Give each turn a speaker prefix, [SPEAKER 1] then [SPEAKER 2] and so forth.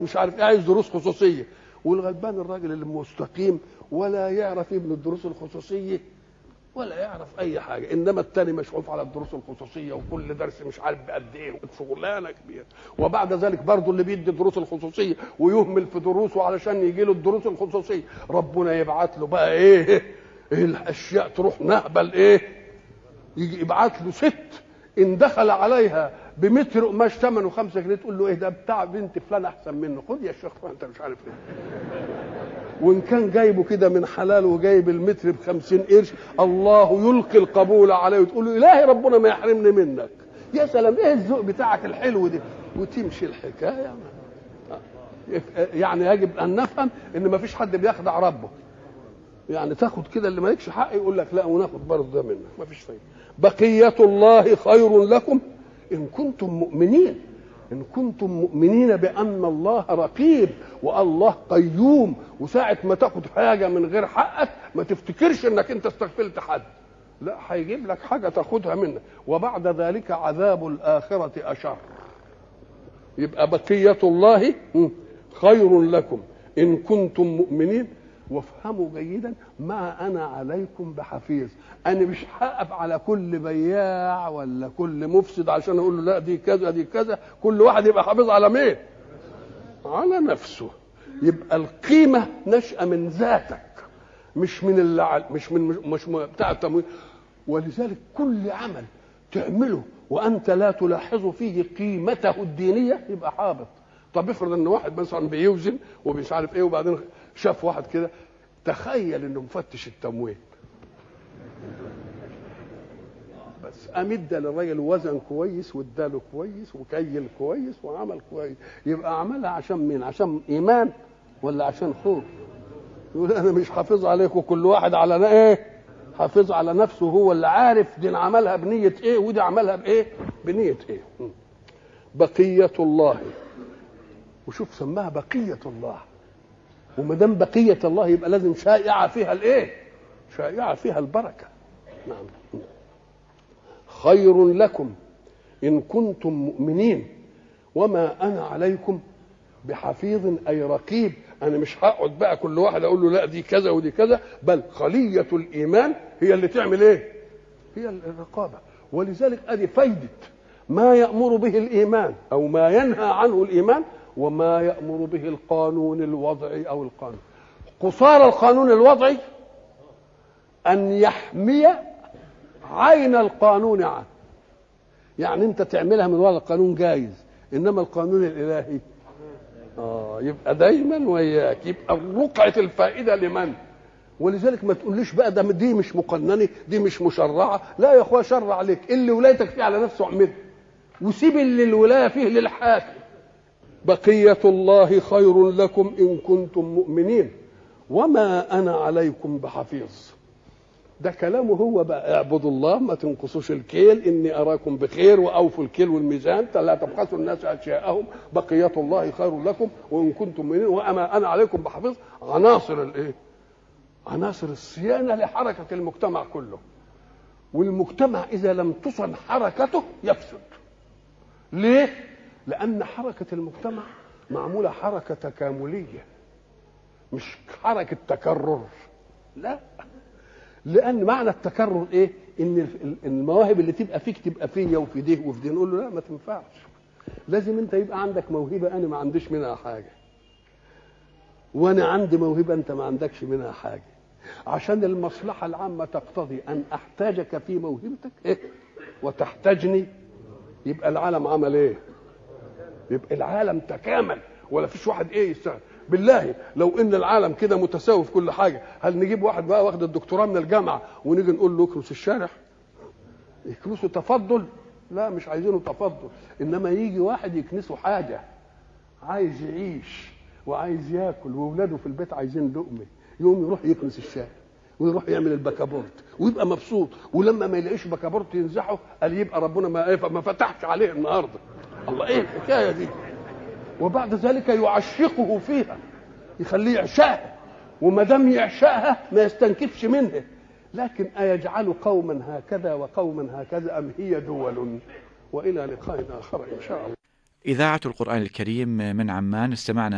[SPEAKER 1] مش عارف ايه عايز دروس خصوصيه والغلبان الراجل اللي مستقيم ولا يعرف ابن الدروس الخصوصيه ولا يعرف اي حاجه انما التاني مشغوف على الدروس الخصوصيه وكل درس مش عارف بقد ايه شغلانه كبيره وبعد ذلك برضه اللي بيدي الدروس الخصوصيه ويهمل في دروسه علشان يجي له الدروس الخصوصيه ربنا يبعت له بقى ايه, إيه الاشياء تروح نهبل ايه يجي يبعت له ست ان دخل عليها بمتر قماش ثمنه خمسة جنيه تقول له ايه ده بتاع بنت فلان احسن منه خد يا شيخ انت مش عارف ايه وان كان جايبه كده من حلال وجايب المتر بخمسين قرش الله يلقي القبول عليه وتقول له الهي ربنا ما يحرمني منك يا سلام ايه الذوق بتاعك الحلو ده وتمشي الحكايه يعني يجب ان نفهم ان ما فيش حد بيخدع ربه يعني تاخد كده اللي مالكش حق يقول لك لا وناخد برضه ده منك ما فيش فايده بقيه الله خير لكم ان كنتم مؤمنين ان كنتم مؤمنين بان الله رقيب والله قيوم وساعه ما تاخد حاجه من غير حقك ما تفتكرش انك انت استغفلت حد لا هيجيب لك حاجه تاخدها منك وبعد ذلك عذاب الاخره اشر يبقى بقيه الله خير لكم ان كنتم مؤمنين وافهموا جيدا ما انا عليكم بحفيظ انا مش هقف على كل بياع ولا كل مفسد عشان اقول له لا دي كذا دي كذا كل واحد يبقى حافظ على مين على نفسه يبقى القيمه نشأة من ذاتك مش من اللي مش من مش بتاع التمويل ولذلك كل عمل تعمله وانت لا تلاحظ فيه قيمته الدينيه يبقى حابط طب افرض ان واحد مثلا بيوزن ومش عارف ايه وبعدين شاف واحد كده تخيل انه مفتش التموين بس امد للراجل وزن كويس واداله كويس وكيل كويس وعمل كويس يبقى عملها عشان مين عشان ايمان ولا عشان خوف يقول انا مش حافظ عليكم كل واحد على ايه حافظ على نفسه هو اللي عارف دي عملها بنيه ايه ودي عملها بايه بنيه ايه بقيه الله وشوف سماها بقيه الله وما دام بقيه الله يبقى لازم شائعه فيها الايه شائعه فيها البركه نعم خير لكم ان كنتم مؤمنين وما انا عليكم بحفيظ اي رقيب انا مش هقعد بقى كل واحد اقول له لا دي كذا ودي كذا بل خليه الايمان هي اللي تعمل ايه هي الرقابه ولذلك ادي فايده ما يامر به الايمان او ما ينهى عنه الايمان وما يأمر به القانون الوضعي أو القانون قصار القانون الوضعي أن يحمي عين القانون عنه يعني أنت تعملها من وراء القانون جايز إنما القانون الإلهي آه يبقى دايما وياك يبقى رقعة الفائدة لمن ولذلك ما تقوليش بقى ده دي مش مقننه دي مش مشرعه لا يا اخويا شرع عليك اللي ولايتك فيه على نفسه اعمله وسيب اللي الولايه فيه للحاكم بقية الله خير لكم إن كنتم مؤمنين وما أنا عليكم بحفيظ ده كلامه هو بقى اعبدوا الله ما تنقصوش الكيل إني أراكم بخير وأوفوا الكيل والميزان لا تبخسوا الناس أشياءهم بقية الله خير لكم وإن كنتم مؤمنين وما أنا عليكم بحفيظ عناصر الإيه؟ عناصر الصيانة لحركة المجتمع كله والمجتمع إذا لم تصن حركته يفسد ليه؟ لأن حركة المجتمع معمولة حركة تكاملية مش حركة تكرر لا لأن معنى التكرر إيه؟ إن المواهب اللي تبقى فيك تبقى فيا وفي ده وفي ده نقول له لا ما تنفعش لازم أنت يبقى عندك موهبة أنا ما عنديش منها حاجة وأنا عندي موهبة أنت ما عندكش منها حاجة عشان المصلحة العامة تقتضي أن أحتاجك في موهبتك إيه؟ وتحتاجني يبقى العالم عمل إيه؟ يبقى العالم تكامل ولا فيش واحد ايه يشتغل بالله لو ان العالم كده متساوي في كل حاجه هل نجيب واحد بقى واخد الدكتوراه من الجامعه ونيجي نقول له اكنس الشارع يكنسوا تفضل لا مش عايزينه تفضل انما يجي واحد يكنسه حاجه عايز يعيش وعايز ياكل واولاده في البيت عايزين لقمه يقوم يروح يكنس الشارع ويروح يعمل البكابورت ويبقى مبسوط ولما ما يلاقيش بكابورت ينزحه قال يبقى ربنا ما ما فتحش عليه النهارده الله ايه الحكايه دي وبعد ذلك يعشقه فيها يخليه يعشقها وما دام يعشقها ما يستنكفش منها لكن أيجعل قوما هكذا وقوما هكذا أم هي دول وإلى لقاء آخر إن شاء الله
[SPEAKER 2] إذاعة القرآن الكريم من عمان استمعنا